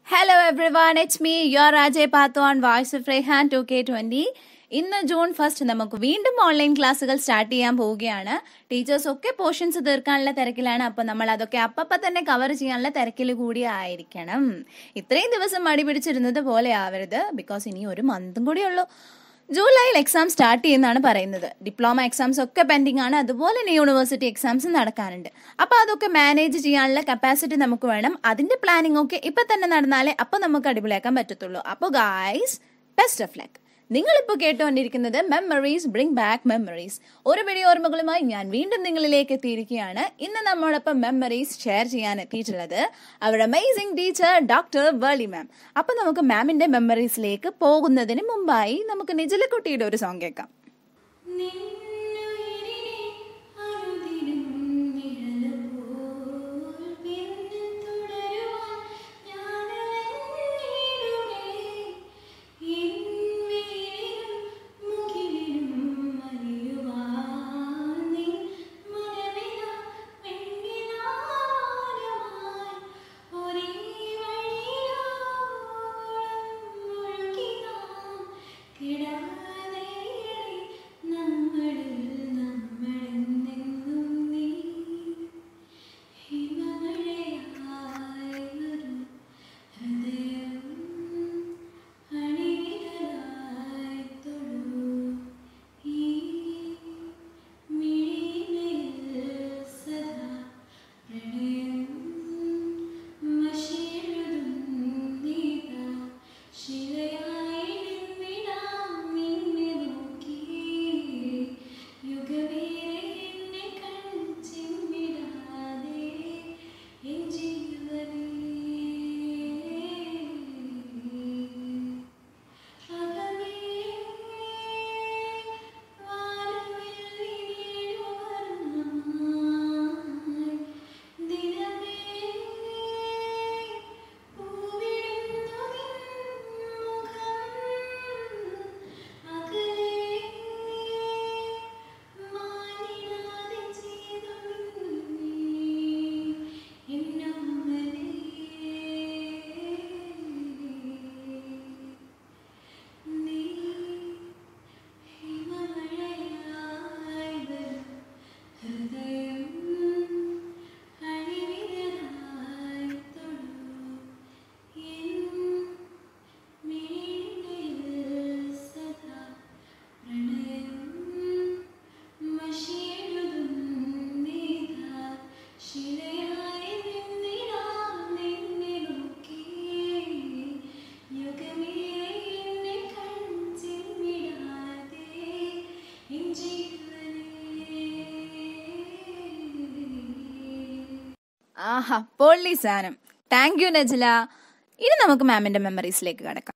hello everyone it's me your Rajpath on voice of Rehan two K twenty ഇന്ന് June first നമുക്ക് വീണ്ടും online ക്ലാസ്സുകൾ start ചെയ്യാൻ പോവുകയാണ് ടീച്ചേഴ്സ് ഒക്കെ പോർഷൻസ് തീർക്കാനുള്ള തിരക്കിലാണ് അപ്പോൾ നമ്മൾ അതൊക്കെ അപ്പപ്പ തന്നെ കവർ ചെയ്യാനുള്ള തിരക്കിൽ കൂടി ആയിരിക്കണം ഇത്രയും ദിവസം മടി പിടിച്ചിരുന്നത് പോലെ ആവരുത് ബിക്കോസ് ഇനി ഒരു മന്തും കൂടി ഉള്ളൂ ജൂലൈയിൽ എക്സാം സ്റ്റാർട്ട് ചെയ്യുന്നതാണ് പറയുന്നത് ഡിപ്ലോമ എക്സാംസ് ഒക്കെ പെൻഡിങ് ആണ് അതുപോലെ തന്നെ യൂണിവേഴ്സിറ്റി എക്സാംസ് നടക്കാനുണ്ട് അപ്പൊ അതൊക്കെ മാനേജ് ചെയ്യാനുള്ള കപ്പാസിറ്റി നമുക്ക് വേണം അതിന്റെ പ്ലാനിങ് ഒക്കെ ഇപ്പൊ തന്നെ നടന്നാലേ അപ്പൊ നമുക്ക് അടിപൊളിയാക്കാൻ പറ്റത്തുള്ളൂ അപ്പോൾ ഗായ്സ് ബെസ്റ്റ് ഓഫ് ലക്ക് നിങ്ങളിപ്പോൾ കേട്ടുകൊണ്ടിരിക്കുന്നത് മെമ്മറീസ് ബ്രിങ് ബാക്ക് മെമ്മറീസ് ഒരു പിടി ഓർമ്മകളുമായി ഞാൻ വീണ്ടും നിങ്ങളിലേക്ക് എത്തിയിരിക്കുകയാണ് ഇന്ന് നമ്മോടൊപ്പം മെമ്മറീസ് ഷെയർ ചെയ്യാൻ എത്തിയിട്ടുള്ളത് അവരുടെ amazing teacher doctor Veli ma'am അപ്പൊ നമുക്ക് മാമിന്റെ മെമ്മറീസിലേക്ക് പോകുന്നതിന് മുമ്പായി നമുക്ക് നിജലക്കുട്ടിയുടെ ഒരു സോങ് കേൾക്കാം ആഹാ പൊള്ളി സാധനം താങ്ക് യു നജില ഇനി നമുക്ക് മാമിന്റെ മെമ്മറീസിലേക്ക് കടക്കാം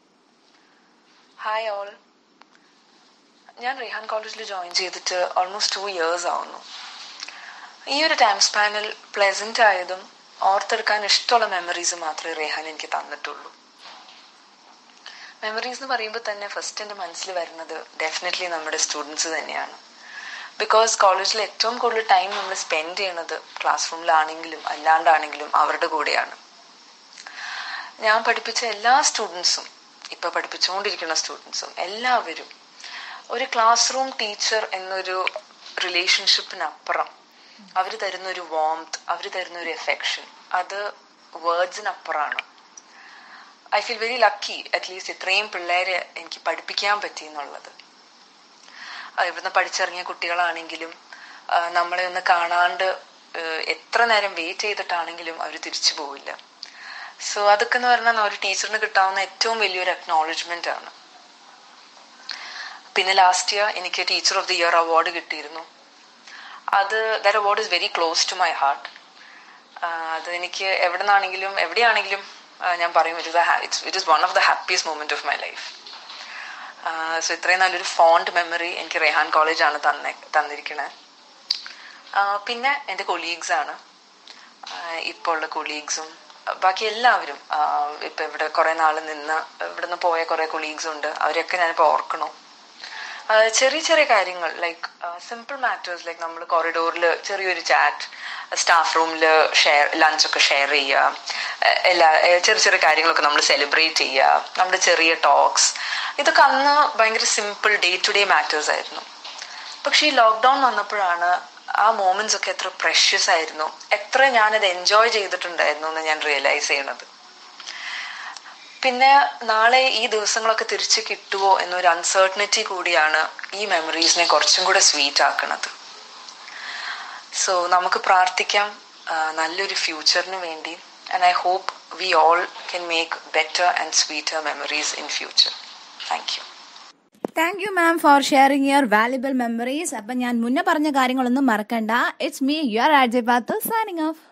ഹായ് ഓൾ ഞാൻ റിഹാൻ കോളേജിൽ ജോയിൻ ചെയ്തിട്ട് ഓൾമോസ്റ്റ് ടു ഇയേഴ്സ് ആവുന്നു ഈ ഒരു ടൈം സ്പാനിൽ പ്ലസന്റ് ആയതും ഓർത്തെടുക്കാൻ ഇഷ്ടമുള്ള മെമ്മറീസ് മാത്രമേ റെഹാൻ എനിക്ക് തന്നിട്ടുള്ളൂ മെമ്മറീസ് എന്ന് പറയുമ്പോൾ തന്നെ ഫസ്റ്റ് എൻ്റെ മനസ്സിൽ വരുന്നത് ഡെഫിനറ്റ്ലി നമ്മുടെ സ്റ്റുഡൻസ് തന്നെയാണ് ബിക്കോസ് കോളേജിൽ ഏറ്റവും കൂടുതൽ ടൈം നമ്മൾ സ്പെൻഡ് ചെയ്യണത് ക്ലാസ് റൂമിലാണെങ്കിലും അല്ലാണ്ടാണെങ്കിലും അവരുടെ കൂടെയാണ് ഞാൻ പഠിപ്പിച്ച എല്ലാ സ്റ്റുഡൻസും ഇപ്പൊ പഠിപ്പിച്ചുകൊണ്ടിരിക്കുന്ന സ്റ്റുഡൻസും എല്ലാവരും ഒരു ക്ലാസ് റൂം ടീച്ചർ എന്നൊരു റിലേഷൻഷിപ്പിനപ്പുറം അവർ തരുന്ന ഒരു വാംത്ത് അവർ തരുന്ന ഒരു എഫെക്ഷൻ അത് വേർഡ്സിനപ്പുറമാണ് I feel very lucky at least ഇത്രയും പിള്ളേരെ എനിക്ക് പഠിപ്പിക്കാൻ പറ്റി എന്നുള്ളത് ഇവിടുന്ന് പഠിച്ചിറങ്ങിയ കുട്ടികളാണെങ്കിലും നമ്മളെ ഒന്ന് കാണാണ്ട് എത്ര നേരം വെയിറ്റ് ചെയ്തിട്ടാണെങ്കിലും അവർ തിരിച്ചു പോവില്ല സോ അതൊക്കെ എന്ന് പറഞ്ഞാൽ ഒരു ടീച്ചറിന് കിട്ടാവുന്ന ഏറ്റവും വലിയൊരു അക്നോളജ്മെന്റ് ആണ് പിന്നെ ലാസ്റ്റ് ഇയർ എനിക്ക് teacher of the year award കിട്ടിയിരുന്നു അത് that award is very close to my heart അത് എനിക്ക് എവിടെ നിന്നാണെങ്കിലും എവിടെയാണെങ്കിലും ഞാൻ പറയും it is it is one of the happiest moment of my life so ഇത്രയും നല്ലൊരു ഫോണ്ട് മെമ്മറി എനിക്ക് റെഹാൻ കോളേജാണ് തന്നെ തന്നിരിക്കുന്നത് പിന്നെ എൻ്റെ കൊളീഗ്സ് ആണ് ഇപ്പോൾ ഉള്ള കൊളീഗ്സും ബാക്കി എല്ലാവരും ഇപ്പം ഇവിടെ കുറേ നാൾ നിന്ന് ഇവിടെ നിന്ന് പോയ കുറേ കൊളീഗ്സ് ഉണ്ട് അവരെയൊക്കെ ഞാനിപ്പോൾ ഓർക്കണു ചെറിയ ചെറിയ കാര്യങ്ങൾ ലൈക്ക് സിമ്പിൾ മാറ്റേഴ്സ് ലൈക്ക് നമ്മൾ കോറിഡോറിൽ ചെറിയൊരു ചാറ്റ് സ്റ്റാഫ് റൂമിൽ ഷെയർ ലഞ്ചൊക്കെ ഷെയർ ചെയ്യുക ഏഹ് എല്ലാ ഏഹ് ചെറിയ ചെറിയ കാര്യങ്ങളൊക്കെ നമ്മൾ സെലിബ്രേറ്റ് ചെയ്യുക നമ്മുടെ ചെറിയ ടോക്സ് ഇതൊക്കെ അന്ന് ഭയങ്കര simple day to day matters ആയിരുന്നു പക്ഷെ ഈ ലോക്ക്ഡൗൺ വന്നപ്പോഴാണ് ആ മോമെന്റ്സ് ഒക്കെ എത്ര പ്രഷ്യസ് ആയിരുന്നു എത്ര ഞാനത് എൻജോയ് ചെയ്തിട്ടുണ്ടായിരുന്നു എന്ന് ഞാൻ റിയലൈസ് ചെയ്യണത് പിന്നെ നാളെ ഈ ദിവസങ്ങളൊക്കെ തിരിച്ച് കിട്ടുമോ എന്നൊരു അൺസർട്ടനിറ്റി കൂടിയാണ് ഈ മെമ്മറീസിനെ കുറച്ചും കൂടെ സ്വീറ്റ് ആക്കണത് സോ നമുക്ക് പ്രാർത്ഥിക്കാം ആ, നല്ലൊരു ഫ്യൂച്ചറിന് വേണ്ടി and I hope we all can make better and sweeter memories in future thank you thank you ma'am for sharing your valuable memories അപ്പം ഞാൻ മുന്നേ പറഞ്ഞ കാര്യങ്ങളൊന്നും മറക്കണ്ട it's me your Rajpath signing of